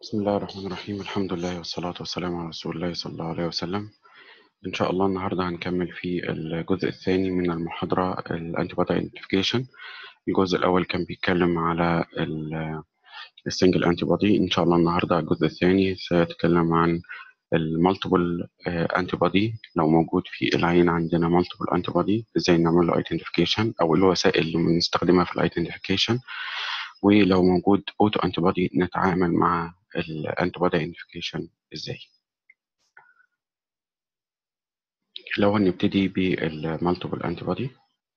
بسم الله الرحمن الرحيم الحمد لله والصلاة والسلام على رسول الله صلى الله عليه وسلم إن شاء الله النهاردة هنكمل في الجزء الثاني من المحاضرة الانتيبودي ايدنتيفيكيشن الجزء الأول كان بيتكلم على السنجل انتيبودي إن شاء الله النهاردة الجزء الثاني سيتكلم عن المالتيبل انتيبودي لو موجود في العين عندنا مالتيبل انتيبودي ازاي نعمل له ايدنتيفيكيشن او الوسائل اللي بنستخدمها في الايدنتيفيكيشن ولو موجود اوتو انتيبودي نتعامل مع الانتيبودي ايدنتيفيكيشن ازاي لو نبتدي بالمالتيبل انتيبودي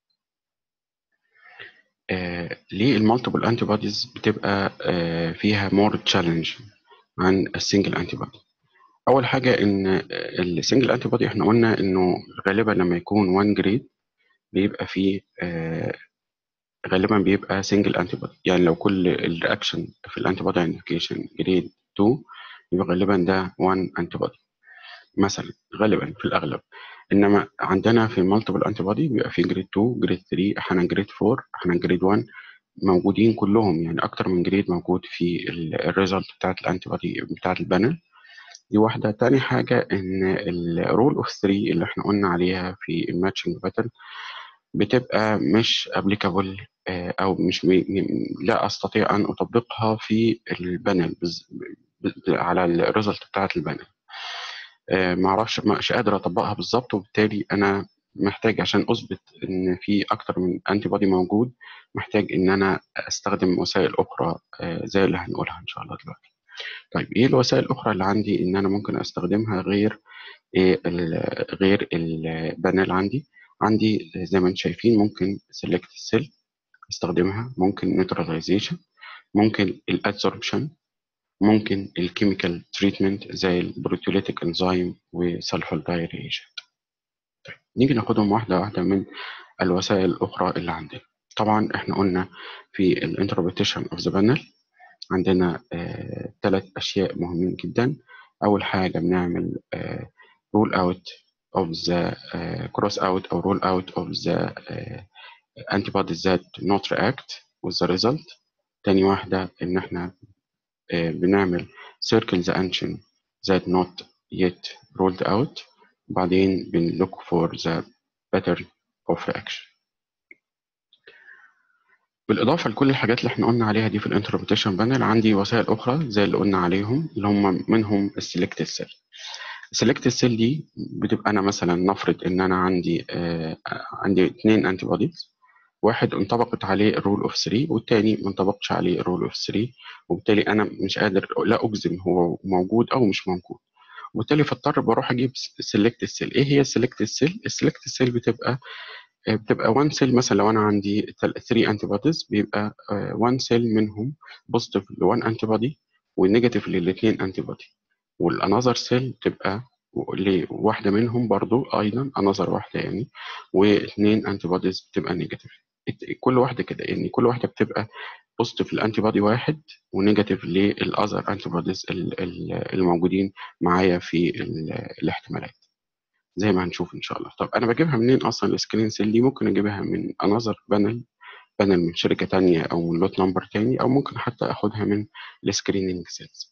آه ليه المالتيبل انتيبوديز بتبقى آه فيها مور تشالنج عن السنجل انتيبودي اول حاجه ان السنجل انتيبودي احنا قلنا انه غالبا لما يكون 1 جريد بيبقى فيه آه غالبا بيبقى سنجل انتيبودي يعني لو كل الرياكشن في الانتيبودي ايدنتيفيكيشن جريد 2 يبقى غالبا ده 1 انتيبودي مثلا غالبا في الاغلب انما عندنا في المالتيبل انتيبودي بيبقى في جريد 2 جريد 3 احيانا جريد 4 احيانا جريد 1 موجودين كلهم يعني اكتر من جريد موجود في الريزلت بتاعت الانتيبودي بتاعت البانل دي واحدة تاني حاجة إن الرول أوف 3 اللي إحنا قلنا عليها في الماتشنج باتل بتبقى مش ابليكابل أو مش لا أستطيع أن أطبقها في البانل على الريزلت بتاعت البانل معرفش مش قادر أطبقها بالظبط وبالتالي أنا محتاج عشان أثبت إن في أكتر من أنتي بودي موجود محتاج إن أنا أستخدم وسائل أخرى زي اللي هنقولها إن شاء الله دلوقتي. طيب ايه الوسائل الاخرى اللي عندي ان انا ممكن استخدمها غير إيه غير البانل عندي عندي زي ما انتم شايفين ممكن سيلكت سيل استخدمها ممكن نيوتراليزيشن ممكن الادسوربشن ممكن الكيميكال تريتمنت زي البروتيوليتيك انزيم وسلفالدايد ريجنت طيب نيجي ناخدهم واحده واحده من الوسائل الاخرى اللي عندنا طبعا احنا قلنا في الانتربريتيشن اوف ذا بانل عندنا ثلاث آه أشياء مهمين جدا أول حاجة بنعمل آه rule out of the uh, cross out أو rule out of the uh, antibodies that not react with the result تاني واحدة إن إحنا uh, بنعمل circle the antigen that not yet ruled out وبعدين بن look for the pattern of reaction بالإضافة لكل الحاجات اللي احنا قلنا عليها دي في الانتربريتيشن بانل عندي وسائل أخرى زي اللي قلنا عليهم اللي هم منهم السلكت سيل السلكت سيل دي بتبقى أنا مثلا نفرض إن أنا عندي آه عندي اثنين أنتي بوديز واحد انطبقت عليه الرول اوف 3 والتاني ما انطبقش عليه الرول اوف 3 وبالتالي أنا مش قادر لا أجزم هو موجود أو مش موجود وبالتالي فاضطر بروح أجيب سلكت سيل إيه هي السلكت سيل؟ السلكت سيل بتبقى بتبقى 1 سيل مثلا لو انا عندي 3 انتي بوديز بيبقى 1 سيل منهم بوزيتيف ل 1 انتي بودي ونيجاتيف للاثنين انتي بودي والانذر سيل تبقى لواحده منهم برضو ايضا انذر واحده يعني واثنين انتي بوديز بتبقى نيجاتيف كل واحده كده يعني كل واحده بتبقى بوزيتيف للانتي بودي واحد ونيجاتيف للاذر انتي بوديز الموجودين معايا في الاحتمالات زي ما هنشوف ان شاء الله طب انا بجيبها منين اصلا السكرين سيل دي ممكن اجيبها من انذر بانل بانل من شركه تانية او من لوت نمبر تاني او ممكن حتى اخدها من السكريننج سيلز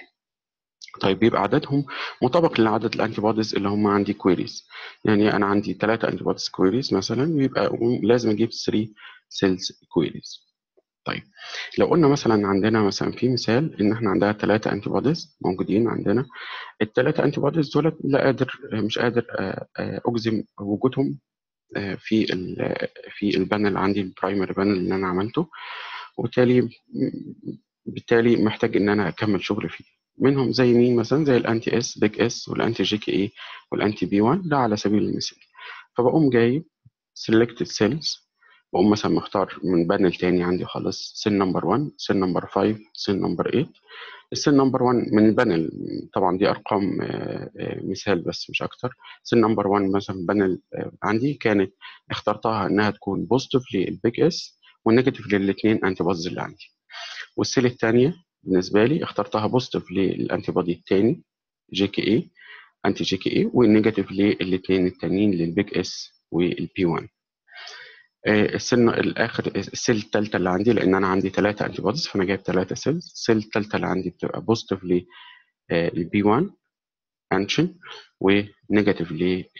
طيب بيبقى عددهم مطابق لعدد الانتي بوديز اللي هم عندي كويريز يعني انا عندي 3 انتي بوديز كويريز مثلا بيبقى لازم اجيب 3 سيلز كويريز طيب لو قلنا مثلا عندنا مثلا في مثال ان احنا عندنا ثلاثة انتي بوديز موجودين عندنا الثلاثة انتي بوديز دول لا قادر مش قادر اجزم وجودهم في في البانل عندي البرايمري بانل اللي انا عملته وبالتالي بالتالي محتاج ان انا اكمل شغل فيه منهم زي مين مثلا زي الانتي اس بيج اس والانتي جي كي اي والانتي بي 1 ده على سبيل المثال فبقوم جايب selected cells بقوم مثلا مختار من بانل تاني عندي خالص سيل نمبر 1 سيل نمبر 5 سيل نمبر 8 السيل نمبر 1 من البانل طبعا دي ارقام مثال بس مش اكتر سيل نمبر 1 مثلا بانل عندي كانت اخترتها انها تكون بوزيتيف للبيج اس والنيجاتيف للاثنين انتي بوديز اللي عندي والسيل الثانيه بالنسبه لي اخترتها بوزيتيف للانتي بودي الثاني جي كي اي انتي جي كي اي والنيجاتيف للاثنين التانيين للبيج اس والبي 1 السيل الاخر السيل الثالثه اللي عندي لان انا عندي ثلاثه انتي بوديز فانا جايب ثلاثه سيلز السيل الثالثه اللي عندي بتبقى بوزيتيف للبي 1 انشن ونيجاتيف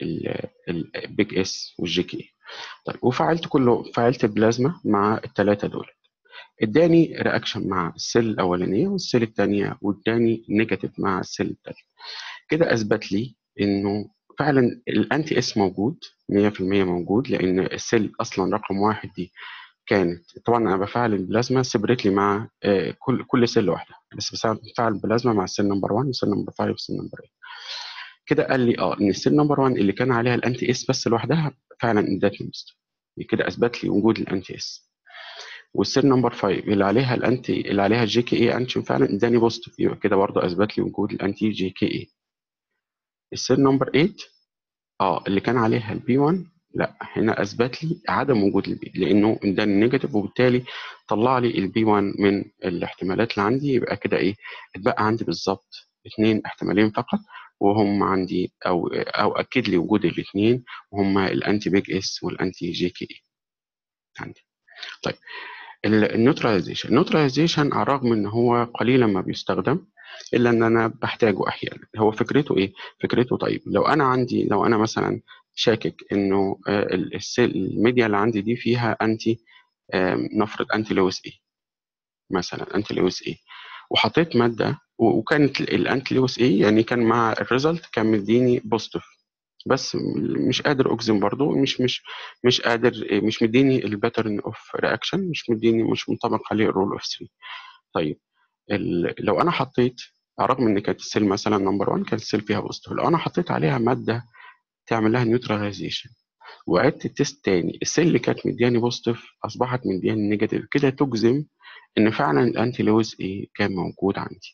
للبيج اس والجي كي طيب وفعلت كله فعلت البلازما مع الثلاثه دول اداني رياكشن مع السيل الاولانيه والسيل الثانيه واداني نيجاتيف مع السيل الثالث كده اثبت لي انه فعلا الانتي اس موجود 100% موجود لان السيل اصلا رقم واحد دي كانت طبعا انا بفعل البلازما سيبريتلي مع آه كل كل سيل لوحدها بس بفعل البلازما مع السيل نمبر 1 والسيل نمبر 5 والسيل نمبر 8 كده قال لي اه ان السيل نمبر 1 اللي كان عليها الانتي اس بس لوحدها فعلا ادتني بوست كده اثبت لي وجود الانتي اس والسيل نمبر 5 اللي عليها الانتي اللي عليها جي كي اي انشن فعلا اداني بوزيتيف يبقى كده برضه اثبت لي وجود الانتي جي كي اي السيل نمبر 8 اه اللي كان عليها البي 1 لا هنا اثبت لي عدم وجود البي لانه اداني نيجاتيف وبالتالي طلع لي البي 1 من الاحتمالات اللي عندي يبقى كده ايه اتبقى عندي بالظبط اثنين احتمالين فقط وهم عندي او او اكد لي وجود الاثنين وهما الانتي بيج اس والانتي جي كي اي عندي طيب النيوتراليزيشن النيوتراليزيشن على الرغم ان هو قليلا ما بيستخدم الا ان انا بحتاجه احيانا هو فكرته ايه فكرته طيب لو انا عندي لو انا مثلا شاكك انه الميديا اللي عندي دي فيها انتي نفرض انتي لويس اي مثلا انتي لويس اي وحطيت ماده وكانت الانتي لويس اي يعني كان مع الريزلت كان مديني بوزيتيف بس مش قادر اجزم برضو مش مش مش قادر مش مديني الباترن اوف رياكشن مش مديني مش منطبق عليه الرول اوف 3 طيب لو انا حطيت رغم ان كانت السيل مثلا نمبر 1 كانت السيل فيها بوزيتيف لو انا حطيت عليها ماده تعمل لها نيوتراليزيشن وعدت التيست تاني السيل اللي كانت مدياني بوزيتيف اصبحت مدياني نيجاتيف كده تجزم ان فعلا الانتي لويس ايه كان موجود عندي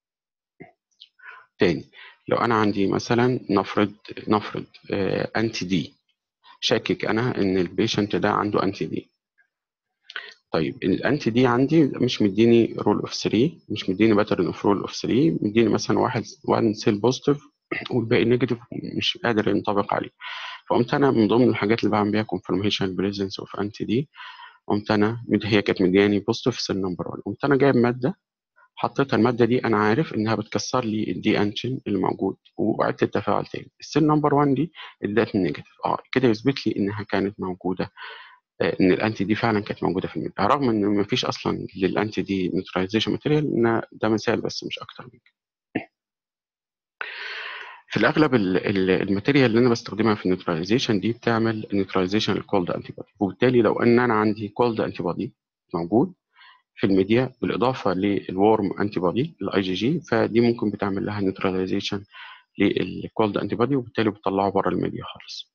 تاني لو انا عندي مثلا نفرض نفرض آه انتي دي شاكك انا ان البيشنت ده عنده انتي دي طيب الانتي دي عندي مش مديني رول اوف 3 مش مديني باترن اوف رول اوف 3 مديني مثلا واحد واحد سيل بوزيتيف والباقي نيجاتيف مش قادر ينطبق عليه فقمت انا من ضمن الحاجات اللي بعمل بيها كونفرميشن بريزنس اوف انتي دي قمت انا هي كانت مدياني بوزيتيف سيل نمبر 1 قمت انا جايب ماده حطيتها الماده دي انا عارف انها بتكسر لي الدي انشن اللي موجود وعدت التفاعل تاني السيل نمبر 1 دي ادتني نيجاتيف اه كده يثبت لي انها كانت موجوده آه ان الانتي دي فعلا كانت موجوده في الميديا رغم ان ما فيش اصلا للانتي دي نيوتراليزيشن ماتيريال ان ده مثال بس مش اكتر من كده في الاغلب الماتيريال اللي انا بستخدمها في النيوتراليزيشن دي بتعمل نيوتراليزيشن للكولد انتي بودي وبالتالي لو ان انا عندي كولد انتي بودي موجود في الميديا بالاضافه للورم انتي بودي الاي جي جي فدي ممكن بتعمل لها نيوتراليزيشن للكولد انتي بودي وبالتالي بتطلعه بره الميديا خالص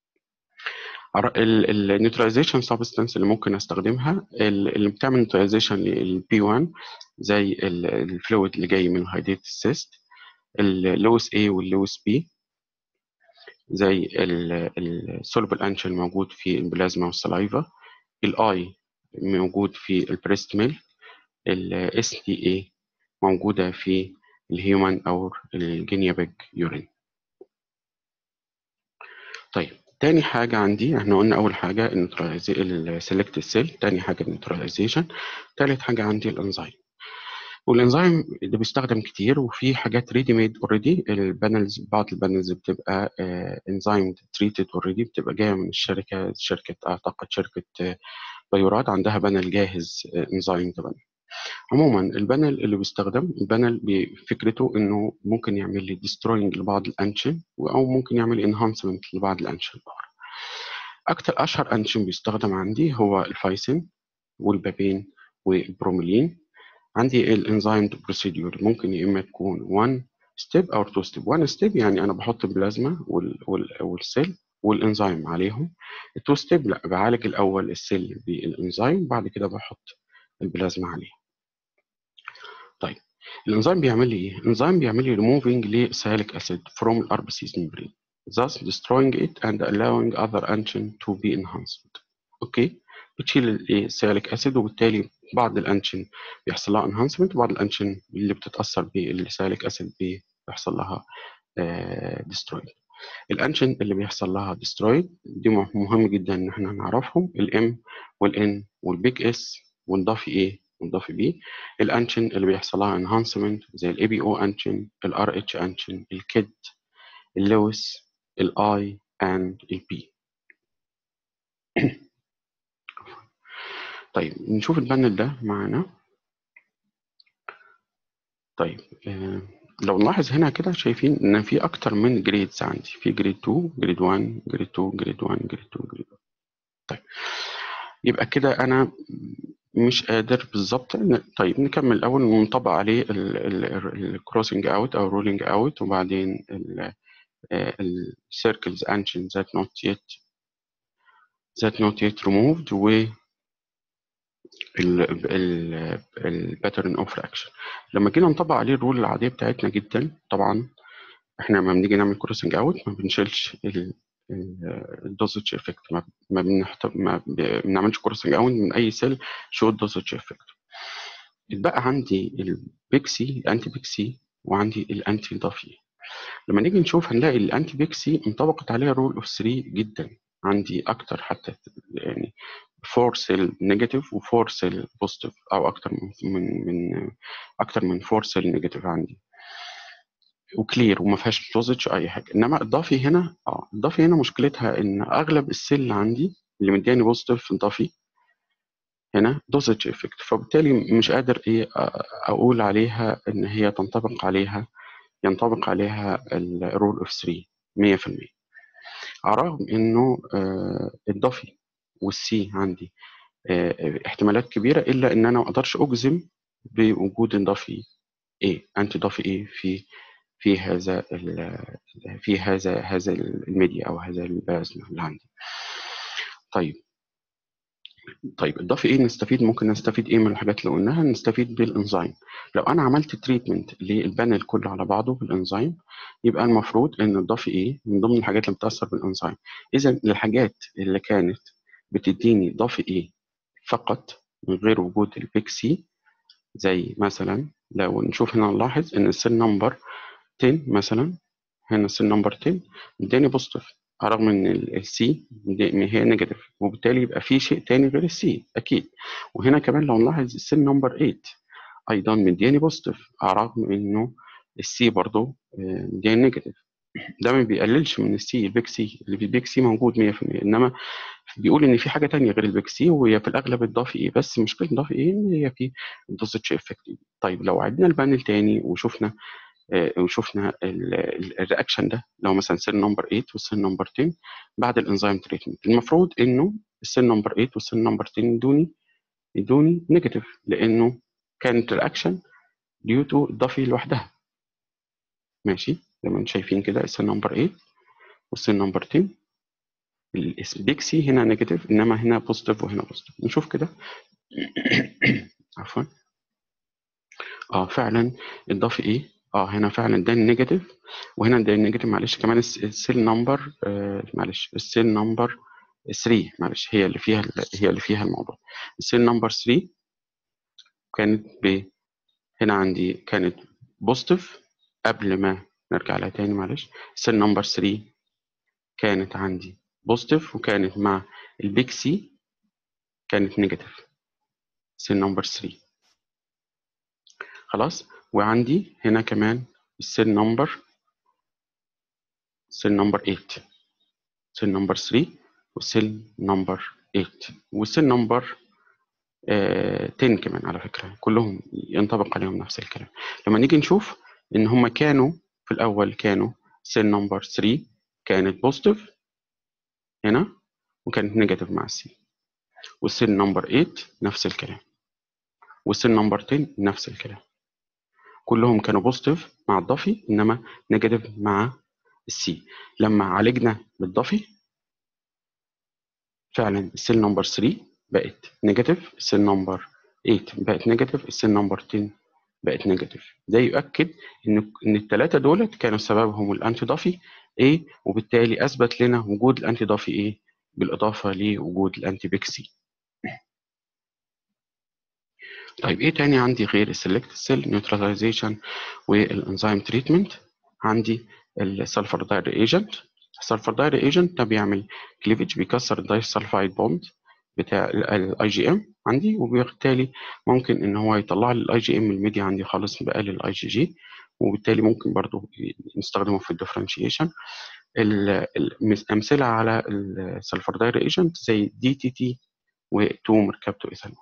النيوتراليزيشن سبستانس اللي ممكن استخدمها اللي بتعمل نيوتراليزيشن للبي 1 زي الفلويد اللي جاي من هايديت السيست اللويس A واللويس B زي السولبل انشن موجود في البلازما والسلايفا الاي موجود في البريست ميل الاس تي اي موجوده في الهيومن او الجينيا بيج يورين طيب تاني حاجة عندي احنا قلنا أول حاجة السلكت السيل تاني حاجة النيوتراليزيشن تالت حاجة عندي الانزيم والانزيم ده بيستخدم كتير وفي حاجات ريدي ميد اوريدي البانلز بعض البانلز بتبقى انزيم تريتد اوريدي بتبقى جايه من الشركه شركه اعتقد شركه بايورات عندها بانل جاهز انزيم ده عموما البانل اللي بيستخدم البانل بفكرته انه ممكن يعمل لي ديستروينج لبعض الانشن او ممكن يعمل انهانسمنت لبعض الانشن الاخرى اكتر اشهر انشن بيستخدم عندي هو الفايسين والبابين والبروميلين عندي الانزيم بروسيدور ممكن يا اما تكون 1 ستيب او 2 ستيب 1 ستيب يعني انا بحط البلازما وال وال والسيل والانزيم عليهم التو ستيب لا بعالج الاول السيل بالانزيم بعد كده بحط البلازما عليه طيب الانزيم بيعمل لي ايه الانزيم بيعمل لي removing لساليك acid from the RBC membrane thus destroying it and allowing other action to be enhanced اوكي بتشيل الساليك اسيد وبالتالي بعض الانشن بيحصل لها انهانسمنت وبعض الانشن اللي بتتاثر بالساليك اسيد بيحصل لها ديستروي الانشن اللي بيحصل لها ديسترويد دي مهم جدا ان احنا نعرفهم الام والان والبيج اس والضافي ايه والضافي بي الانشن اللي بيحصل لها انهانسمنت زي الاي بي او انشن الار اتش انشن الكيد اللويس الاي اند البي طيب نشوف البانل ده معانا طيب آه لو نلاحظ هنا كده شايفين ان في اكتر من جريدز عندي في جريد 2 جريد 1 جريد 2 جريد 1 جريد 2 جريد 1 طيب يبقى كده انا مش قادر بالظبط طيب نكمل الاول ونطبق عليه الكروسنج اوت او رولينج اوت وبعدين السيركلز انشن ذات نوت يت ذات نوت يت ريموفد و الباترن اوف رياكشن لما جينا نطبق عليه الرول العاديه بتاعتنا جدا طبعا احنا لما بنيجي نعمل كروسنج اوت ما بنشيلش الدوزج افكت ما ما, بنحت... ما بنعملش كروسنج اوت من اي سيل شو الدوزج افكت اتبقى عندي البيكسي الانتي بيكسي وعندي الانتي ضافي لما نيجي نشوف هنلاقي الانتي بيكسي انطبقت عليها رول اوف 3 جدا عندي اكتر حتى يعني 4 سيل نيجاتيف و4 سيل بوزيتيف او اكتر من من من اكتر من 4 سيل نيجاتيف عندي وكلير وما فيهاش دوزج اي حاجه انما الضافي هنا اه الضافي هنا مشكلتها ان اغلب السيل اللي عندي اللي مدياني بوزيتيف الضافي هنا دوزج افكت فبالتالي مش قادر ايه اقول عليها ان هي تنطبق عليها ينطبق عليها الرول اوف 3 100% على الرغم انه آه الضافي والسي عندي آه احتمالات كبيره الا ان انا ما اقدرش اجزم بوجود اضافي ايه انتي ضافي ايه في في هذا في هذا هذا الميديا او هذا البلازما اللي عندي طيب طيب اضافي ايه نستفيد ممكن نستفيد ايه من الحاجات اللي قلناها نستفيد بالانزيم لو انا عملت تريتمنت للبانل كله على بعضه بالانزيم يبقى المفروض ان اضافي ايه من ضمن الحاجات اللي بتاثر بالانزيم اذا الحاجات اللي كانت بتديني ضافي ايه فقط من غير وجود البيك سي زي مثلا لو نشوف هنا نلاحظ ان السيل نمبر 10 مثلا هنا السيل نمبر 10 اداني بوزيتيف على الرغم ان السي هي نيجاتيف وبالتالي يبقى في شيء تاني غير السي اكيد وهنا كمان لو نلاحظ السيل نمبر 8 ايضا مدياني بوزيتيف على الرغم انه السي برضه مدياني نيجاتيف ده ما بيقللش من السي البيك سي اللي في البيك سي موجود 100% انما بيقول ان في حاجه تانية غير البيك سي وهي في الاغلب اضافي ايه بس مشكله اضافي ايه ان هي في الدوزج افكت طيب لو عدنا البانل تاني وشفنا وشفنا الرياكشن ده لو مثلا سيل نمبر 8 والسيل نمبر 10 بعد الانزيم تريتمنت المفروض انه السيل نمبر 8 والسيل نمبر 10 يدوني يدوني نيجاتيف لانه كانت الرياكشن ديو تو اضافي لوحدها ماشي زي ما انتم شايفين كده السيل نمبر 8 والسيل نمبر 10 البيك سي هنا نيجاتيف انما هنا بوزيتيف وهنا بوزيتيف نشوف كده عفوا اه فعلا اضافي ايه اه هنا فعلا ده النيجاتيف وهنا ده النيجاتيف معلش كمان السيل نمبر آه معلش السيل نمبر 3 معلش هي اللي فيها هي اللي فيها الموضوع السيل نمبر 3 كانت ب هنا عندي كانت بوزيتيف قبل ما نرجع لها تاني معلش السيل نمبر 3 كانت عندي بوزيتيف وكانت مع البيك سي كانت نيجاتيف سيل نمبر 3 خلاص وعندي هنا كمان السيل نمبر سيل نمبر 8 سيل نمبر 3 والسيل نمبر 8 والسيل نمبر 10 كمان على فكرة كلهم ينطبق عليهم نفس الكلام لما نيجي نشوف ان هم كانوا في الاول كانوا سيل نمبر 3 كانت بوزيتيف هنا وكانت نيجاتيف مع السي والسيل نمبر 8 نفس الكلام والسيل نمبر 10 نفس الكلام كلهم كانوا بوزيتيف مع الضفي انما نيجاتيف مع السي لما عالجنا بالضفي فعلا السيل نمبر 3 بقت نيجاتيف السيل نمبر 8 بقت نيجاتيف السيل نمبر 10 بقت نيجاتيف ده يؤكد ان ان الثلاثه دولت كانوا سببهم الانتي ضافي A وبالتالي اثبت لنا وجود الانتي ضافي A بالاضافه لوجود الانتي بيكسي طيب ايه تاني عندي غير السلكت سيل نيوتراليزيشن والانزيم تريتمنت عندي السلفر داير ايجنت السلفردايد ايجنت ده بيعمل كليفج بيكسر الدايسلفايد بوند بتاع الاي جي ام عندي وبالتالي ممكن ان هو يطلع لي الاي جي ام الميديا عندي خالص بقلل الاي جي جي وبالتالي ممكن برضو نستخدمه في الديفرنشيشن الامثله على السلفردايد ايجنت زي دي تي تي و2 مركبته ايثانول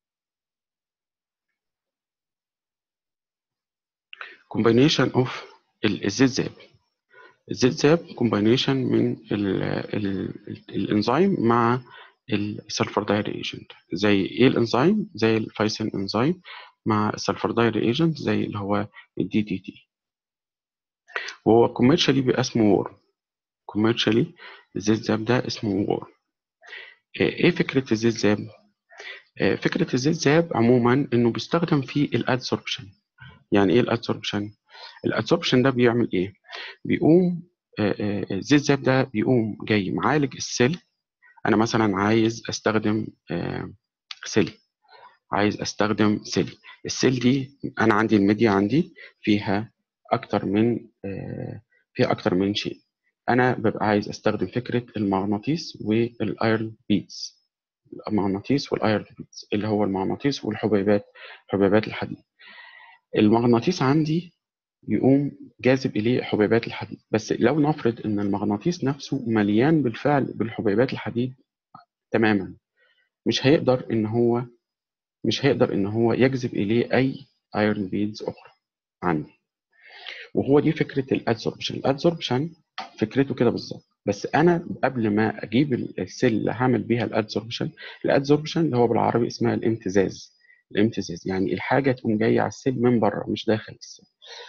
combination of الزيت زاب الزيت زاب كومباينيشن من ال ال الانزيم مع السلفردايد ايجنت زي ايه الانزيم زي الفايسين انزيم مع السلفردايد ايجنت زي اللي هو الدي تي تي وهو كوميرشالي بيبقى اسمه وور كوميرشالي الزيت زاب ده اسمه وور ايه فكره الزيت زاب فكره الزيت زاب عموما انه بيستخدم في الادسوربشن يعني ايه الادسوربشن الادسوربشن ده بيعمل ايه بيقوم الزيت زاب ده بيقوم جاي معالج السيل انا مثلا عايز استخدم سيلي عايز استخدم سيلي السيل دي انا عندي الميديا عندي فيها اكتر من فيها اكتر من شيء انا ببقى عايز استخدم فكره المغناطيس والايرون بيتس المغناطيس والايرون بيتس اللي هو المغناطيس والحبيبات حبيبات الحديد المغناطيس عندي يقوم جاذب إليه حبيبات الحديد بس لو نفرض إن المغناطيس نفسه مليان بالفعل بالحبيبات الحديد تماما مش هيقدر إن هو مش هيقدر إن هو يجذب إليه أي ايرون بيدز أخرى عندي وهو دي فكرة الادسوربشن الادسوربشن فكرته كده بالظبط بس أنا قبل ما أجيب السيل اللي هعمل بيها الادسوربشن الادسوربشن اللي هو بالعربي اسمها الامتزاز الامتزاز يعني الحاجة تقوم جاية على السيل من بره مش داخل السيل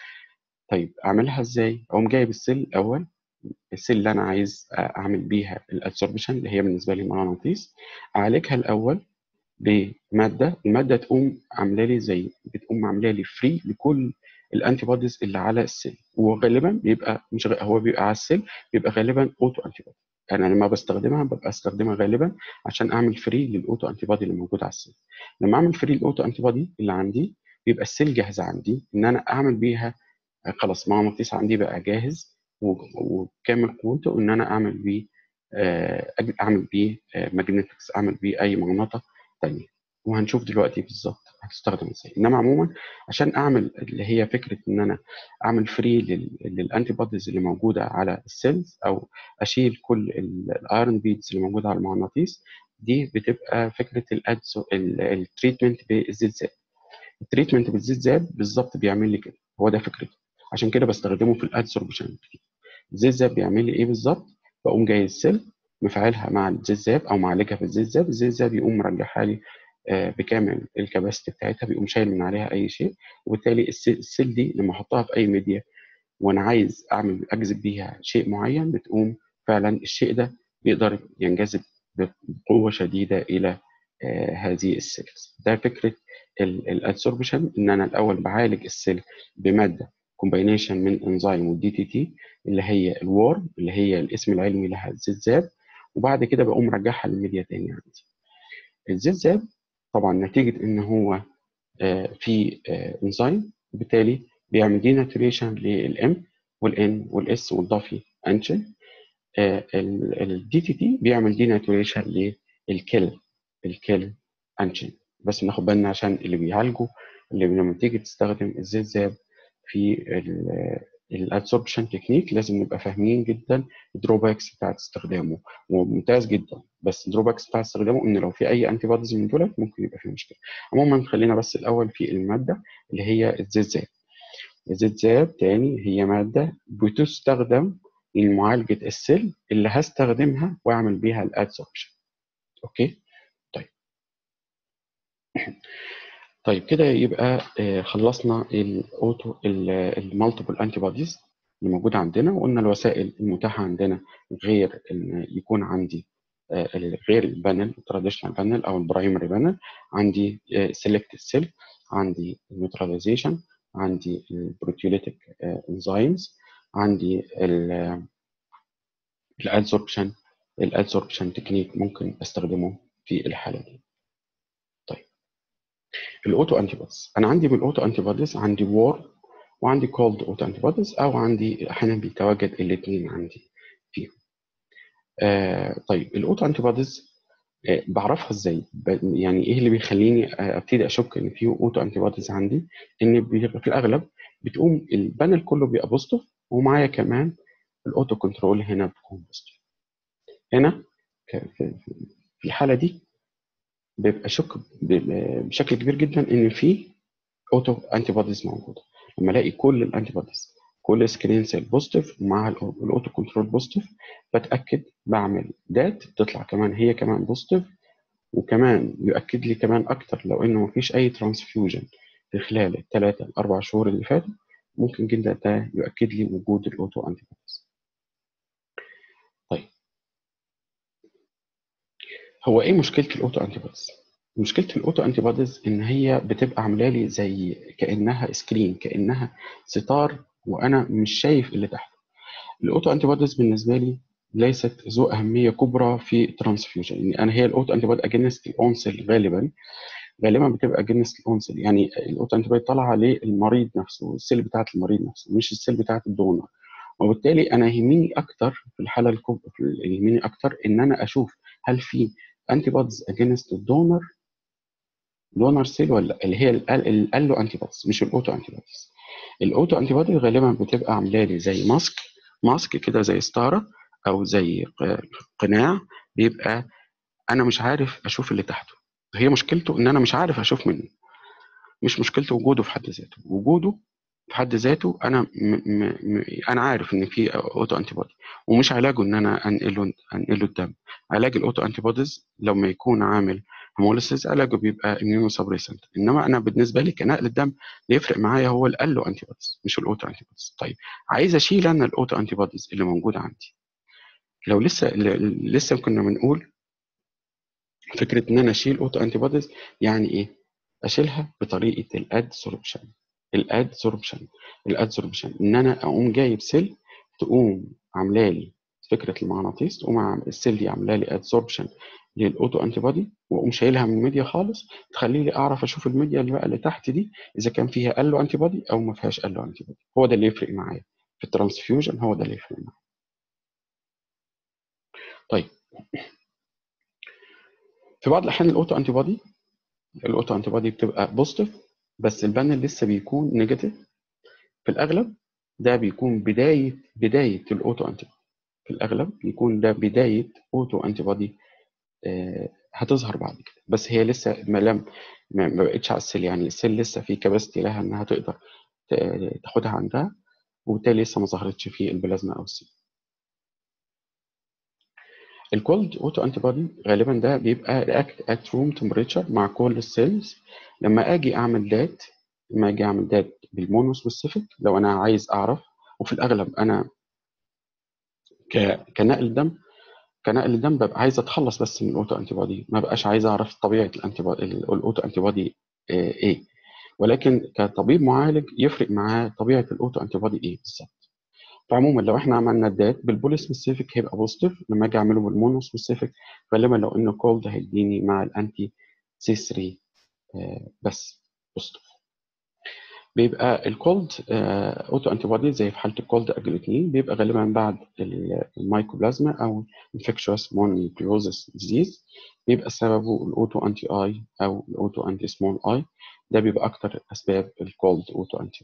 طيب اعملها ازاي اقوم جايب السيل الاول السيل اللي انا عايز اعمل بيها الادسوربشن اللي هي بالنسبه لي مغناطيس اعالجها الاول بماده الماده تقوم عامله لي زي بتقوم عامله لي فري لكل الانتي بوديز اللي على السيل وغالبا بيبقى مش غ... هو بيبقى على السيل بيبقى غالبا اوتو انتي بودي انا لما بستخدمها ببقى استخدمها غالبا عشان اعمل فري للاوتو انتي بودي اللي موجود على السيل لما اعمل فري للاوتو انتي بودي اللي عندي بيبقى السيل جاهزه عندي ان انا اعمل بيها خلاص مغناطيس عندي بقى جاهز وكامل قوته ان انا اعمل بيه اعمل بيه ماجنتكس اعمل بيه اي مغناطه تانية وهنشوف دلوقتي بالظبط هتستخدم ازاي انما عموما عشان اعمل اللي هي فكره ان انا اعمل فري للانتي بوديز اللي موجوده على السيلز او اشيل كل الايرون بيدز اللي موجوده على المغناطيس دي بتبقى فكره الادسو التريتمنت بالزيت زاب التريتمنت بالزيت زاب بالظبط بيعمل لي كده هو ده فكرته عشان كده بستخدمه في الادسوربشن الزيت زاب بيعمل لي ايه بالظبط بقوم جاي السيل مفعلها مع الزيت زاب او معالجها في الزيت زاب الزيت زاب يقوم مرجعها لي بكامل الكباستي بتاعتها بيقوم شايل من عليها اي شيء وبالتالي السيل دي لما احطها في اي ميديا وانا عايز اعمل اجذب بيها شيء معين بتقوم فعلا الشيء ده بيقدر ينجذب بقوه شديده الى هذه السيلز ده فكره الادسوربشن ان انا الاول بعالج السيل بماده كومباينيشن من انزيم والدي تي تي اللي هي الوورم اللي هي الاسم العلمي لها الزيت زاب وبعد كده بقوم مرجعها للميديا تاني عندي الزيت زاب طبعا نتيجه ان هو في انزيم وبالتالي بيعمل دي ناتوريشن للام والان والاس والضافي انشن الدي تي تي بيعمل دي ناتوريشن للكل الكل انشن بس ناخد بالنا عشان اللي بيعالجوا اللي لما تيجي تستخدم الزيت زاب في الادسوربشن تكنيك لازم نبقى فاهمين جدا الدروباكس بتاعت استخدامه وممتاز جدا بس الدروباكس بتاعت استخدامه ان لو في اي انتي بوديز من دول ممكن يبقى فيه مشكله عموما خلينا بس الاول في الماده اللي هي الزيت زاب الزيت زاب تاني هي ماده بتستخدم لمعالجه السيل اللي هستخدمها واعمل بيها الادسوربشن اوكي طيب طيب كده يبقى خلصنا الاوتو المالتيبل انتي بوديز اللي موجوده عندنا وقلنا الوسائل المتاحه عندنا غير ان يكون عندي غير البانل التراديشنال بانل او البرايمري بانل عندي سيلكت سيل عندي النيوتراليزيشن عندي البروتيوليتيك انزيمز عندي الادسوربشن الادسوربشن تكنيك ممكن استخدمه في الحاله دي الاوتو انتي بوديز انا عندي من الاوتو انتي بوديز عندي وور وعندي كولد اوتو انتي بوديز او عندي احيانا بيتواجد الاثنين عندي فيهم آه طيب الاوتو انتي بوديز آه بعرفها ازاي ب- يعني ايه اللي بيخليني آه، ابتدي اشك ان في اوتو انتي بوديز عندي ان بيبقى في الاغلب بتقوم البانل كله بيبقى بوزيتيف ومعايا كمان الاوتو كنترول هنا بتكون بوزيتيف هنا ك- في في الحاله دي بيبقى شك ب- بشكل كبير جدا ان في اوتو انتي بوديز موجوده لما الاقي كل الانتي بوديز كل سكرين سيل بوزيتيف ومعاها الأو- الاوتو كنترول بوزيتيف بتاكد بعمل دات بتطلع كمان هي كمان بوزيتيف وكمان يؤكد لي كمان اكتر لو انه مفيش اي ترانسفيوجن في خلال الثلاثه الاربع شهور اللي فاتوا ممكن جدا ده يؤكد لي وجود الاوتو انتي بوديز طيب هو ايه مشكله الاوتو انتي بوديز مشكله الاوتو انتي بوديز ان هي بتبقى عامله لي زي كانها سكرين كانها ستار وانا مش شايف اللي تحت الاوتو انتي بوديز بالنسبه لي ليست ذو اهميه كبرى في الترانسفيوجن يعني انا هي الاوتو انتي بودي اجينست الاونسل غالبا غالبا بتبقى اجينست الاونسل يعني الاوتو انتي بودي طالعه للمريض نفسه السيل بتاعت المريض نفسه مش السيل بتاعت الدونر وبالتالي انا يهمني اكتر في الحاله الكبرى يهمني اكتر ان انا اشوف هل في انتي بوديز اجينست الدونر دونر سيل ولا لا اللي هي الالو انتي بوديز مش الاوتو انتي بوديز الاوتو انتي بودي غالبا بتبقى عامله لي زي ماسك ماسك كده زي ستاره او زي ق- قناع بيبقى انا مش عارف اشوف اللي تحته هي مشكلته ان انا مش عارف اشوف منه مش مشكلته وجوده في حد ذاته وجوده في حد ذاته انا م م م انا عارف ان في اوتو انتي بودي ومش علاجه ان انا انقله انقله الدم علاج الاوتو انتي بوديز لما يكون عامل هيموليسيس علاجه بيبقى اميونو سبريسنت انما انا بالنسبه لي كنقل الدم اللي يفرق معايا هو الالو انتي بوديز مش الاوتو انتي بوديز طيب عايز اشيل انا الاوتو انتي بوديز اللي موجوده عندي لو لسه ل- لسه كنا بنقول فكره ان انا اشيل اوتو انتي بوديز يعني ايه اشيلها بطريقه الادسوربشن الادسوربشن الادسوربشن ان انا اقوم جايب سيل تقوم عامله لي فكره المغناطيس تقوم عام- السيل دي عامله لي ادسوربشن للاوتو انتي بودي واقوم شايلها من الميديا خالص تخلي لي اعرف اشوف الميديا اللي بقى اللي تحت دي اذا كان فيها الو انتي بودي او ما فيهاش الو انتي بودي هو ده اللي يفرق معايا في الترانسفيوجن هو ده اللي يفرق معايا طيب في بعض الاحيان الاوتو انتي بودي الاوتو انتي بودي بتبقى بوزيتيف بس البانل لسه بيكون نيجاتيف في الاغلب ده بيكون بدايه بدايه الاوتو انتي بودي في الاغلب بيكون ده بدايه اوتو انتي بودي آه، هتظهر بعد كده بس هي لسه ما لم ما ما بقتش على السيل يعني السيل لسه في كباستي لها انها تقدر ت- تاخدها عندها وبالتالي لسه ما ظهرتش في البلازما او السيل الكولد اوتو انتي بودي غالبا ده بيبقى رياكت ات روم تمبريتشر مع كل السيلز لما اجي اعمل دات لما اجي اعمل دات بالمونو سبيسيفيك لو انا عايز اعرف وفي الاغلب انا ك... كنقل دم كنقل دم ببقى عايز اتخلص بس من الاوتو انتي بودي ما بقاش عايز اعرف طبيعه الانتي بودي الاوتو انتي بودي آه، ايه ولكن كطبيب معالج يفرق معاه طبيعه الاوتو انتي بودي ايه بالظبط فعموما لو احنا عملنا الدات بالبولي سبيسيفيك هيبقى بوزيتيف لما اجي اعمله بالمونو سبيسيفيك غالبا لو انه كولد هيديني مع الانتي سي 3 آه، بس بوزيتيف بيبقى الكولد اوتو انتي بودي زي في حاله الكولد اجلوتين بيبقى غالبا بعد ال- المايكوبلازما او انفكشوس مونيوكليوزس ديزيز بيبقى سببه الاوتو انتي اي او الاوتو انتي سمول اي ده بيبقى اكتر اسباب الكولد اوتو انتي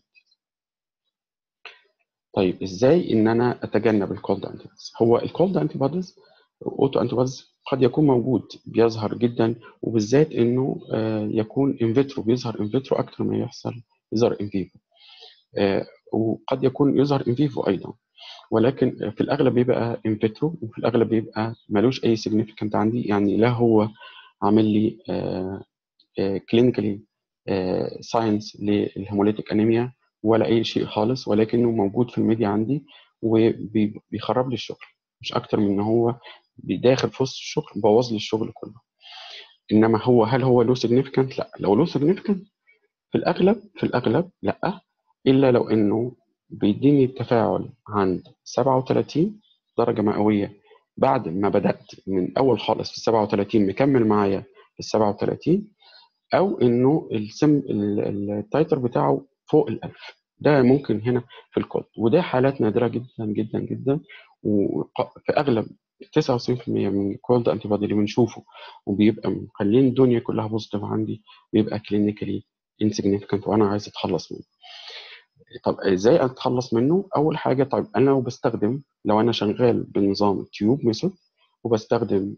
طيب ازاي ان انا اتجنب الكولد انتي بوديز هو الكولد انتي بوديز اوتو انتي بوديز قد يكون موجود بيظهر جدا وبالذات انه آه، يكون ان فيترو بيظهر ان فيترو اكتر ما يحصل يظهر ان فيفو آه، وقد يكون يظهر ان فيفو ايضا ولكن في الاغلب بيبقى ان فيترو وفي الاغلب بيبقى ملوش اي سيجنيفيكانت عندي يعني لا هو عامل لي كلينيكالي ساينس للهيموليتيك انيميا ولا اي شيء خالص ولكنه موجود في الميديا عندي وبيخرب لي الشغل مش اكتر من ان هو داخل في وسط الشغل بوظ لي الشغل كله انما هو هل هو له سيجنيفيكانت لا لو له سيجنيفيكانت في الاغلب في الاغلب لا الا لو انه بيديني التفاعل عند 37 درجه مئويه بعد ما بدات من اول خالص في 37 مكمل معايا في 37 او انه السم ال- ال- التايتر بتاعه فوق الألف ده ممكن هنا في الكود وده حالات نادرة جدا جدا جدا وفي أغلب 99% من الكولد انتي بودي اللي بنشوفه وبيبقى مخلين الدنيا كلها بوزيتيف عندي بيبقى كلينيكالي انسيجنيفيكانت وانا عايز اتخلص منه طب ازاي اتخلص منه اول حاجه طيب انا لو بستخدم لو انا شغال بنظام التيوب ميثود وبستخدم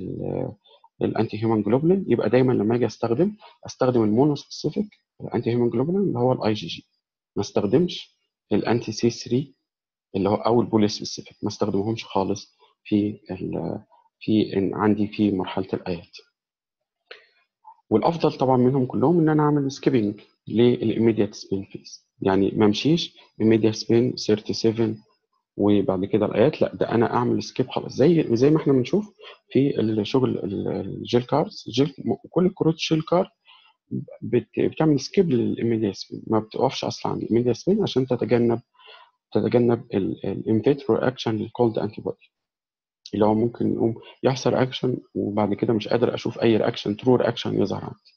الانتي هيومن جلوبولين يبقى دايما لما اجي استخدم استخدم المونو سبيسيفيك الانتي هيومن جلوبولين اللي هو الاي جي جي ما استخدمش الانتي سي 3 اللي هو او البولي سبيسيفيك ما استخدمهمش خالص في ال في إن عندي في مرحله الايات والافضل طبعا منهم كلهم ان انا اعمل سكيبنج للإيميديات سبين فيز يعني ما امشيش إيميديات سبين 37 وبعد كده الايات لا ده انا اعمل سكيب خلاص زي زي ما احنا بنشوف في الشغل الجيل كاردز جيل كل كروت جيل كارد بت- بتعمل سكيب للإيميديات سبين ما بتقفش اصلا عند الإيميديات سبين عشان تتجنب تتجنب الانفيترو اكشن للكولد انتي بودي اللي هو ممكن يقوم يحصل اكشن وبعد كده مش قادر اشوف اي رياكشن ترو رياكشن يظهر عندي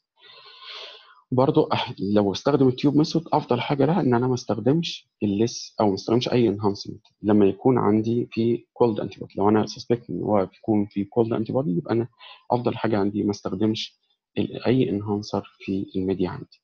برضو أح- لو استخدم التيوب ميثود افضل حاجه لها ان انا ما استخدمش الليس او ما استخدمش اي انهانسمنت لما يكون عندي في كولد انتي بودي لو انا سسبكت ان هو يكون في كولد انتي بودي يبقى انا افضل حاجه عندي ما استخدمش ال- اي انهانسر في الميديا عندي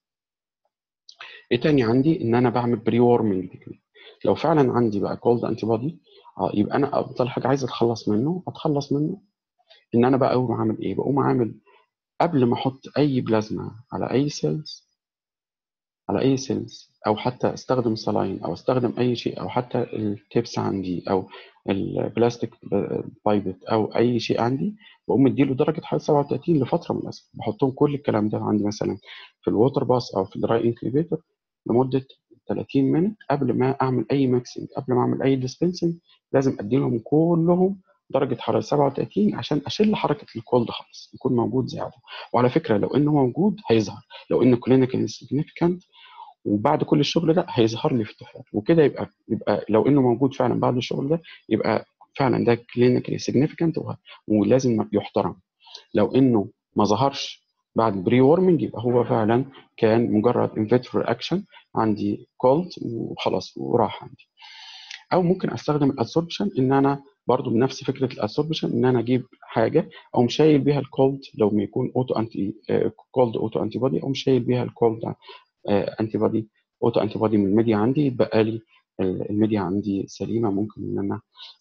ايه تاني عندي ان انا بعمل بري وارمنج لو فعلا عندي بقى كولد انتي بودي يبقى انا افضل حاجه عايز اتخلص منه اتخلص منه ان انا بقى اقوم عامل ايه بقوم عامل قبل ما احط اي بلازما على اي سيلز على اي سيلز او حتى استخدم سلاين او استخدم اي شيء او حتى التيبس عندي او البلاستيك بايبت او اي شيء عندي بقوم مديله درجه حراره 37 لفتره مناسبه بحطهم كل الكلام ده عندي مثلا في الووتر باس او في الدراي انكيبيتور لمده 30 مينت قبل ما اعمل اي ميكسنج قبل ما اعمل اي ديسبنسنج لازم اديلهم كلهم درجه حراره 37 عشان اشيل حركه الكولد خالص يكون موجود زياده وعلى فكره لو انه موجود هيظهر لو انه كلينيكال سيجنيفيكانت وبعد كل الشغل ده هيظهر لي في التفاعل وكده يبقى يبقى لو انه موجود فعلا بعد الشغل ده يبقى فعلا ده كلينيكالي سيجنيفيكانت ولازم يحترم لو انه ما ظهرش بعد بري وورمنج يبقى هو فعلا كان مجرد انفيترو اكشن عندي كولد وخلاص وراح عندي او ممكن استخدم الادسوربشن ان انا برضو بنفس فكره الادسوربشن ان انا اجيب حاجه او مشايل بيها الكولد لو ما يكون اوتو انتي كولد اوتو انتي بودي او مشايل بيها الكولد انتي بودي اوتو انتي بودي من الميديا عندي يتبقى لي الميديا عندي سليمه ممكن ان انا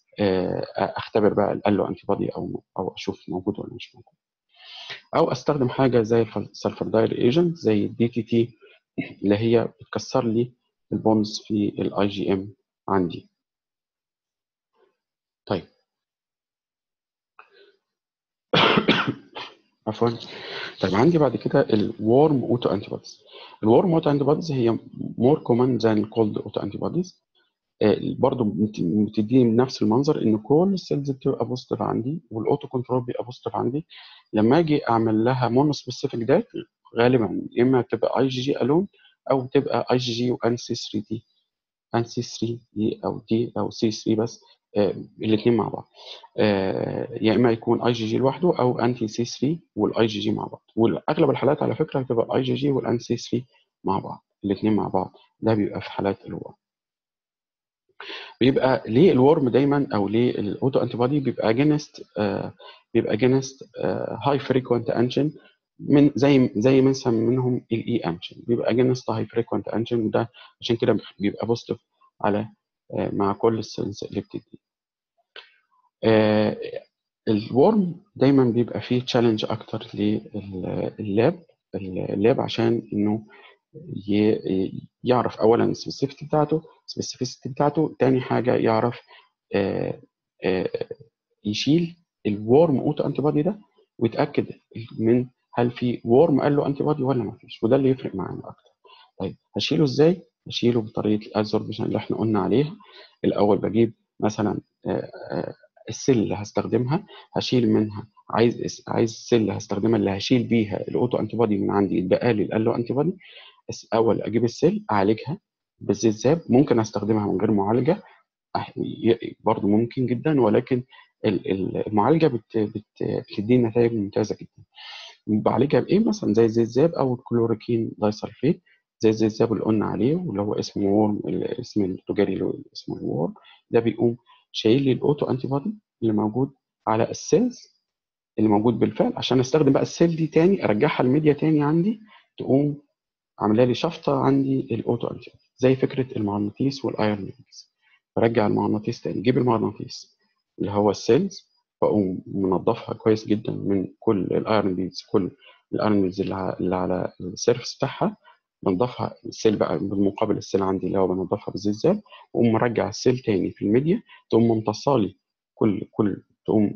اختبر بقى الالو انتي بودي او او اشوف موجود ولا مش موجود او استخدم حاجه زي السلفردايل ايجنت زي الدي تي تي اللي هي بتكسر لي البونز في الاي جي ام عندي طيب عفوا طيب عندي بعد كده الورم اوتو انتي بوديز الورم اوتو انتي بوديز هي مور كومن ذان الكولد اوتو انتي بوديز برضه بتديني نفس المنظر ان كل السيلز بتبقى بوزيتيف عندي والاوتو كنترول بيبقى بوزيتيف عندي لما اجي اعمل لها مونو سبيسيفيك دات غالبا يا اما تبقى اي جي جي الون او تبقى اي جي جي وان سي 3 دي ان سي 3 دي او دي او سي 3 بس آه الاثنين مع بعض آه يا اما يكون اي جي جي لوحده او انتي سي 3 والاي جي جي مع بعض واغلب الحالات على فكره هتبقى الاي جي جي والان سي 3 مع بعض الاثنين مع بعض ده بيبقى في حالات الورم بيبقى ليه الورم دايما او ليه الاوتو انتي بودي بيبقى جينست آه بيبقى جينست هاي فريكوينت انجن من زي زي مثلا منهم الاي انجن بيبقى جينست هاي فريكوينت انجن وده عشان كده بيبقى بوزيتيف على آه مع كل السيلز اللي بتدي آه الورم دايما بيبقى فيه تشالنج اكتر لللاب اللاب عشان انه يعرف اولا السبيسيفيتي بتاعته السبيسيفيتي بتاعته تاني حاجه يعرف آآ آآ يشيل الورم اوتو انتي بودي ده ويتاكد من هل في ورم قال له انتي بودي ولا ما فيش وده اللي يفرق معانا اكتر طيب هشيله ازاي هشيله بطريقه الادزوربشن اللي احنا قلنا عليها الاول بجيب مثلا آآ السيل اللي هستخدمها هشيل منها عايز عايز السيل اللي هستخدمها اللي هشيل بيها الاوتو انتي بودي من عندي يتبقى لي الالو انتي بودي بس اول اجيب السيل اعالجها بالزيت زاب ممكن استخدمها من غير معالجه برضه ممكن جدا ولكن المعالجه بت بت بتديني نتائج ممتازه جدا بعالجها بايه مثلا زي الزيت زاب او الكلوروكين دايسلفيت زي الزيت زاب اللي قلنا عليه واللي هو اسمه وورم الاسم التجاري اللي اسمه الوورم ده بيقوم شايل لي الاوتو انتي بودي اللي موجود على السيلز اللي موجود بالفعل عشان استخدم بقى السيل دي تاني ارجعها الميديا تاني عندي تقوم عامله لي شفطه عندي الاوتو انتي زي فكره المغناطيس والايرون بيدز برجع المغناطيس تاني جيب المغناطيس اللي هو السيلز بقوم منضفها كويس جدا من كل الايرون بيدز كل الايرون بيدز اللي ع- اللي على السيرفس بتاعها بنضفها السيل بقى بالمقابل السيل عندي اللي هو بنضفها بالزيت زال واقوم مرجع السيل تاني في الميديا تقوم ممتصالي كل كل تقوم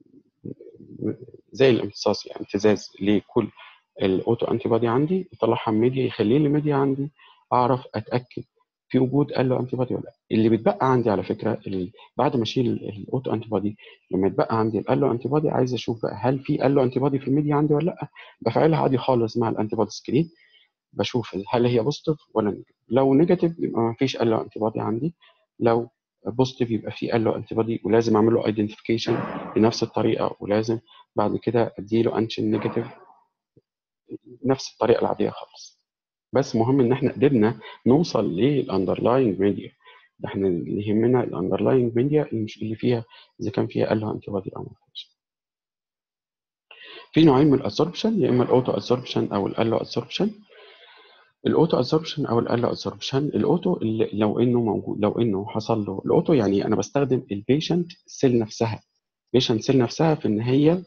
زي الامتصاص يعني امتزاز لكل الاوتو انتي بودي عندي يطلعها من ميديا يخليه لي ميديا عندي اعرف اتاكد في وجود الو انتي بودي ولا لا اللي بيتبقى عندي على فكره ال- بعد ما اشيل الاوتو انتي بودي لما يتبقى عندي الالو انتي بودي عايز اشوف بقى هل في الو انتي بودي في الميديا عندي ولا لا بفعلها عادي خالص مع الانتي بودي سكرين بشوف هل هي بوزيتيف ولا نيجاتيف لو نيجاتيف يبقى ما فيش الو انتي بودي عندي لو بوزيتيف يبقى في الو انتي بودي ولازم اعمل له ايدنتيفيكيشن بنفس الطريقه ولازم بعد كده اديله انشن نيجاتيف نفس الطريقه العاديه خالص بس مهم ان احنا قدرنا نوصل للاندرلاينج ميديا ده احنا اللي يهمنا الاندرلاينج ميديا اللي فيها اذا كان فيها الو انتي بودي او ما فيش في نوعين من الابسوربشن يا اما الاوتو ابسوربشن او الالو ابسوربشن الاوتو ابسوربشن او الالو ابسوربشن الاوتو اللي لو انه موجود لو انه حصل له الاوتو يعني انا بستخدم البيشنت سيل نفسها البيشنت سيل نفسها في ان هي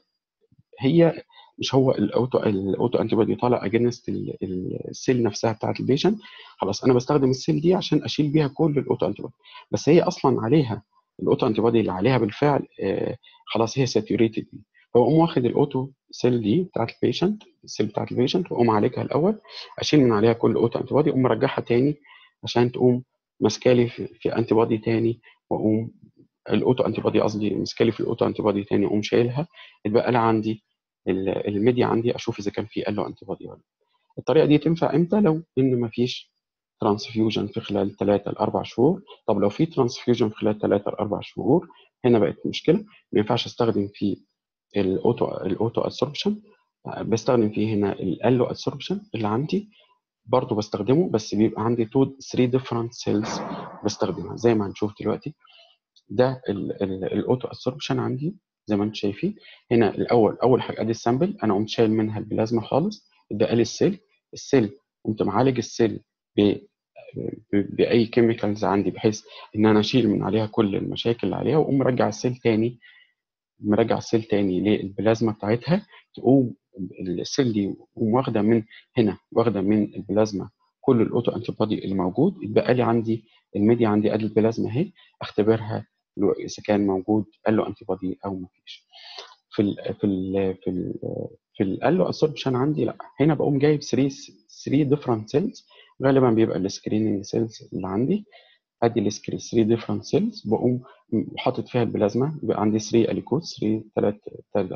هي مش هو الاوتو الاوتو انتي بودي طالع اجينست السيل نفسها بتاعت البيشنت خلاص انا بستخدم السيل دي عشان اشيل بيها كل الاوتو انتي بودي بس هي اصلا عليها الاوتو انتي بودي اللي عليها بالفعل آه خلاص هي ساتوريتد دي فاقوم واخد الاوتو سيل دي بتاعت البيشنت السيل بتاعت البيشنت واقوم عالجها الاول اشيل من عليها كل اوتو انتي بودي اقوم مرجعها تاني عشان تقوم ماسكالي في, في انتي بودي تاني واقوم الاوتو انتي بودي قصدي ماسكالي في الاوتو انتي بودي تاني اقوم شايلها يتبقى لي عندي الميديا عندي اشوف اذا كان في الو انتي بودي ولا الطريقه دي تنفع امتى لو ان مفيش ترانسفيوجن في خلال 3 ل 4 شهور طب لو في ترانسفيوجن في خلال 3 ل 4 شهور هنا بقت مشكله ما ينفعش استخدم فيه الاوتو الاوتو ابسوربشن بستخدم فيه هنا الالو ابسوربشن اللي عندي برضه بستخدمه بس بيبقى عندي 2 3 ديفرنت سيلز بستخدمها زي ما هنشوف دلوقتي ده الاوتو ابسوربشن عندي زي ما انتم شايفين هنا الاول اول حاجه ادي السامبل انا قمت شايل منها البلازما خالص ده لي السيل السيل قمت معالج السيل ب باي كيميكالز عندي بحيث ان انا اشيل من عليها كل المشاكل اللي عليها واقوم مرجع السيل تاني مرجع السيل تاني للبلازما بتاعتها تقوم السيل دي تقوم واخده من هنا واخده من البلازما كل الاوتو انتي بودي اللي موجود يتبقى لي عندي الميديا عندي ادي البلازما اهي اختبرها اذا كان موجود الو انتي بودي او ما فيش في ال في ال في ال في الالو ابسوربشن عندي لا هنا بقوم جايب 3 3 ديفرنت سيلز غالبا بيبقى السكريننج سيلز اللي عندي ادي السكرين 3 ديفرنت سيلز بقوم حاطط فيها البلازما يبقى عندي 3 اليكوت 3 3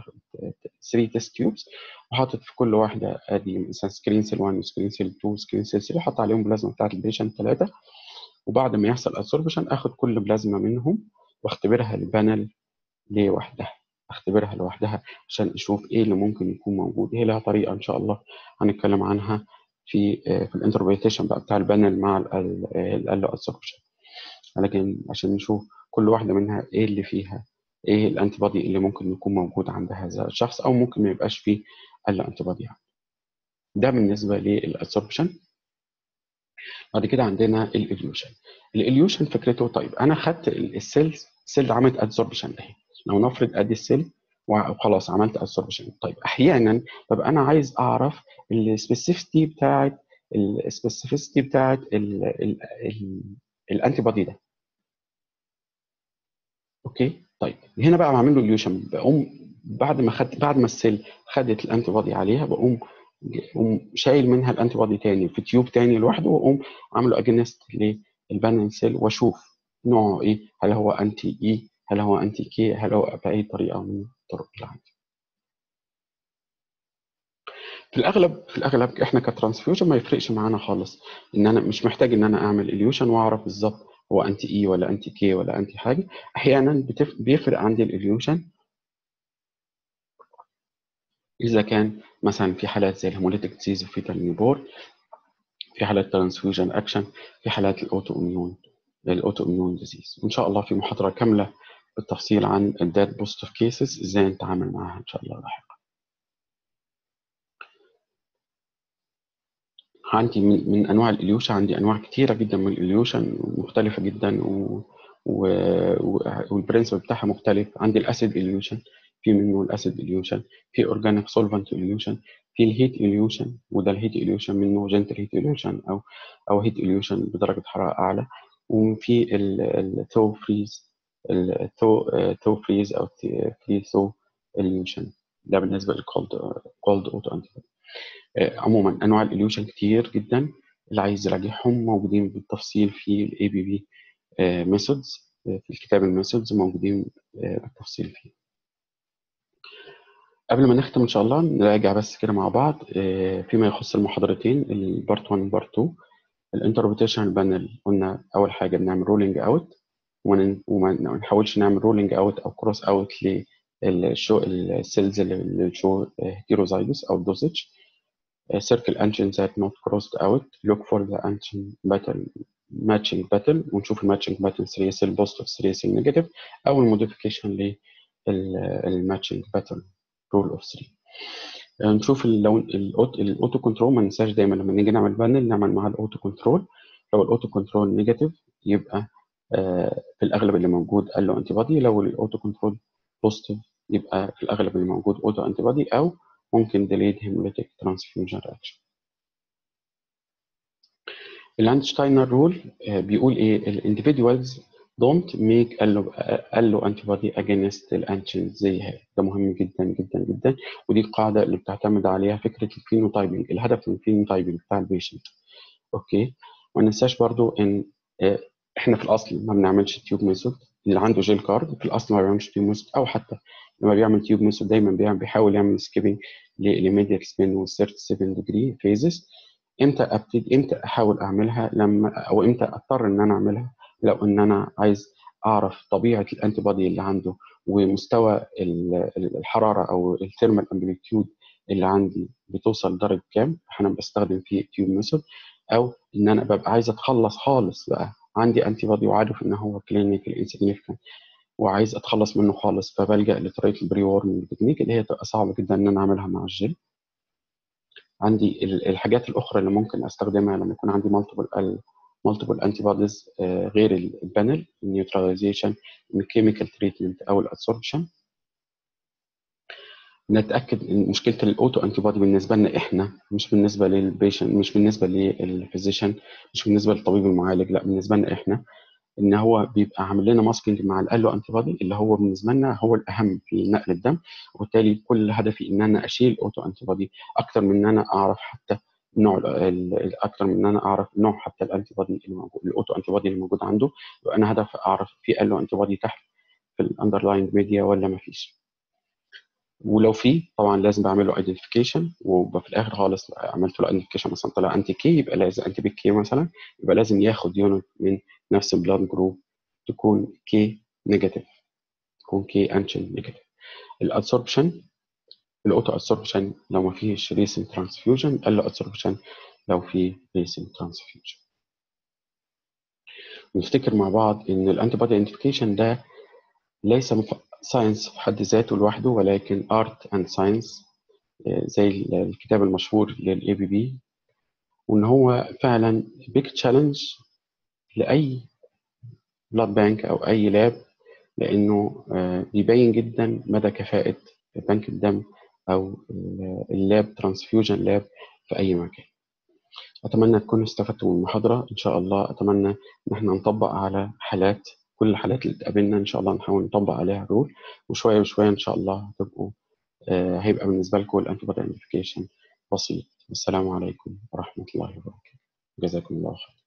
3 تيست تيوبس وحاطط في كل واحده ادي مثلا سكرين سيل 1 وسكرين سيل 2 وسكرين سيل 3 حاطط عليهم بلازما بتاعت البيشنت ثلاثه وبعد ما يحصل ابسوربشن اخد كل بلازما منهم واختبرها البانل لوحدها اختبرها لوحدها عشان اشوف ايه اللي ممكن يكون موجود هي لها طريقه ان شاء الله هنتكلم عنها في في الانتربريتيشن بقى بتاع البانل مع الالو ابسوربشن لكن عشان نشوف كل واحده منها ايه اللي فيها ايه الانتي بودي اللي ممكن يكون موجود عند هذا الشخص او ممكن ما يبقاش فيه الا انتي بودي ده بالنسبه للابسوربشن بعد كده عندنا الاليوشن الاليوشن فكرته طيب انا خدت السيلز السيل عملت ادسوربشن اهي لو نفرض ادي السيل وخلاص عملت ادسوربشن طيب احيانا ببقى انا عايز اعرف السبيسيفيتي بتاعت السبيسيفيتي بتاعت الانتي بودي ده اوكي طيب هنا بقى بعمل له اليوشن بقوم بعد ما خدت بعد ما السيل خدت الانتي بودي عليها بقوم اقوم شايل منها الانتي بودي تاني في تيوب تاني لوحده واقوم عامله اجينست للبانل سيل واشوف نوعه ايه هل هو انتي اي هل هو انتي كي هل هو باي طريقه من الطرق اللي عندي في الاغلب في الاغلب احنا كترانسفيوجن ما يفرقش معانا خالص ان انا مش محتاج ان انا اعمل اليوشن واعرف بالظبط هو انتي اي ولا انتي كي ولا انتي حاجه احيانا بتف... بيفرق عندي الاليوشن اذا كان مثلا في حالات زي الهيموليتيك ديزيز وفيتال نيوبور في حالات ترانسفيوجن اكشن في حالات الاوتو اميون الاوتو اميون ديزيز وان شاء الله في محاضره كامله بالتفصيل عن الدات بوزيتيف كيسز ازاي نتعامل معاها ان شاء الله لاحقا عندي من, من انواع الاليوشن عندي انواع كتيره جدا من الاليوشن مختلفه جدا و و... والبرنسبل بتاعها مختلف عندي الاسيد اليوشن في منه الاسيد اليوشن في اورجانيك سولفنت اليوشن في الهيت اليوشن وده الهيت اليوشن منه جنتل هيت اليوشن او او هيت اليوشن بدرجه حراره اعلى وفي الثو فريز الثو ثو فريز او فري ثو اليوشن ده بالنسبه للكولد كولد اوتو انتي عموما انواع الاليوشن كتير جدا اللي عايز يراجعهم موجودين بالتفصيل في الاي بي بي ميثودز في الكتاب الميثودز موجودين بالتفصيل فيه قبل ما نختم ان شاء الله نراجع بس كده مع بعض فيما يخص المحاضرتين البارت 1 والبارت 2 الانتربريتيشن بانل قلنا اول حاجه بنعمل رولينج اوت وما نحاولش نعمل رولينج اوت او كروس اوت للشو السيلز اللي شو هيتيروزايجوس او الدوزج circle engine that not crossed out look for the engine battle matching battle ونشوف الماتشنج باتل 3 سيل بوزيتيف 3 سيل نيجاتيف او الموديفيكيشن للماتشنج باتل رول اوف 3 نشوف لو الاوتو كنترول ما ننساش دايما لما نيجي نعمل بانل نعمل معاه الاوتو كنترول لو الاوتو كنترول نيجاتيف يبقى في الاغلب اللي موجود قال له انتي بادي لو الاوتو كنترول بوزيتيف يبقى في الاغلب اللي موجود اوتو انتي بادي او ممكن delayed hemolytic transfusion reaction. اللاندشتاينر رول بيقول ايه الانديفيدوالز don't make allo allo antibody against الانتيجين زي هي ده مهم جدا جدا جدا ودي القاعده اللي بتعتمد عليها فكره الفينوتايبنج الهدف من الفينوتايبنج بتاع البيشنت اوكي ما ننساش برضو ان احنا في الاصل ما بنعملش تيوب ميثود اللي عنده جيل كارد في الاصل ما بيعملش تيوب ميثود او حتى لما بيعمل تيوب ميثود دايما بيعمل بيحاول يعمل سكيبنج للميديال سبين وال 37 ديجري فيزز امتى ابتدي امتى احاول اعملها لما او امتى اضطر ان انا اعملها لو ان انا عايز اعرف طبيعه الانتي بودي اللي عنده ومستوى الحراره او الثيرمال امبليتيود اللي عندي بتوصل لدرجه كام انا بستخدم فيه تيوب ميثود او ان انا ببقى عايز اتخلص خالص بقى عندي انتي بودي وعارف ان هو كلينيكال انسيجنيفيكانت وعايز اتخلص منه خالص فبلجا لطريقه البري وورمنج تكنيك اللي هي تبقى صعبه جدا ان انا اعملها مع الجل عندي الحاجات الاخرى اللي ممكن استخدمها لما يكون عندي مالتيبل مالتيبل انتي بوديز غير البانل النيوتراليزيشن الكيميكال تريتمنت او الادسوربشن نتاكد ان مشكله الاوتو انتي بودي بالنسبه لنا احنا مش بالنسبه للبيشنت مش بالنسبه للفيزيشن مش بالنسبه للطبيب المعالج لا بالنسبه لنا احنا ان هو بيبقى عامل لنا ماسكينج مع الالو انتي بودي اللي هو بالنسبه لنا هو الاهم في نقل الدم وبالتالي كل هدفي ان انا اشيل اوتو انتي بودي اكتر من ان انا اعرف حتى نوع اكتر من ان انا اعرف نوع حتى الانتي بودي اللي موجود الاوتو انتي بودي اللي موجود عنده يبقى انا هدف اعرف في الو انتي بودي تحت في الاندرلاينج ميديا ولا ما فيش ولو في طبعا لازم بعمل له ايدنتيفيكيشن وفي الاخر خالص عملت له ايدنتيفيكيشن مثلا طلع انتي كي يبقى لازم انتي بيك كي مثلا يبقى لازم ياخد يونت من نفس البلاد جروب تكون كي نيجاتيف تكون كي انشن نيجاتيف الادسوربشن الاوتو ادسوربشن لو ما فيش ريسنت ترانسفيوجن الادسوربشن لو في ريسنت ترانسفيوجن نفتكر مع بعض ان الانتي بودي ايدنتيفيكيشن ده ليس ساينس في حد ذاته لوحده ولكن ارت اند ساينس زي الكتاب المشهور للاي بي بي وان هو فعلا بيج تشالنج لاي بلاد بانك او اي لاب لانه بيبين جدا مدى كفاءه بنك الدم او اللاب ترانسفيوجن لاب في اي مكان اتمنى تكونوا استفدتوا من المحاضره ان شاء الله اتمنى ان احنا نطبق على حالات كل الحالات اللي تقابلنا ان شاء الله نحاول نطبق عليها الرول وشويه وشويه ان شاء الله هتبقوا آه هيبقى بالنسبه لكم الانتي بودي ايدنتيفيكيشن بسيط والسلام عليكم ورحمه الله وبركاته جزاكم الله خير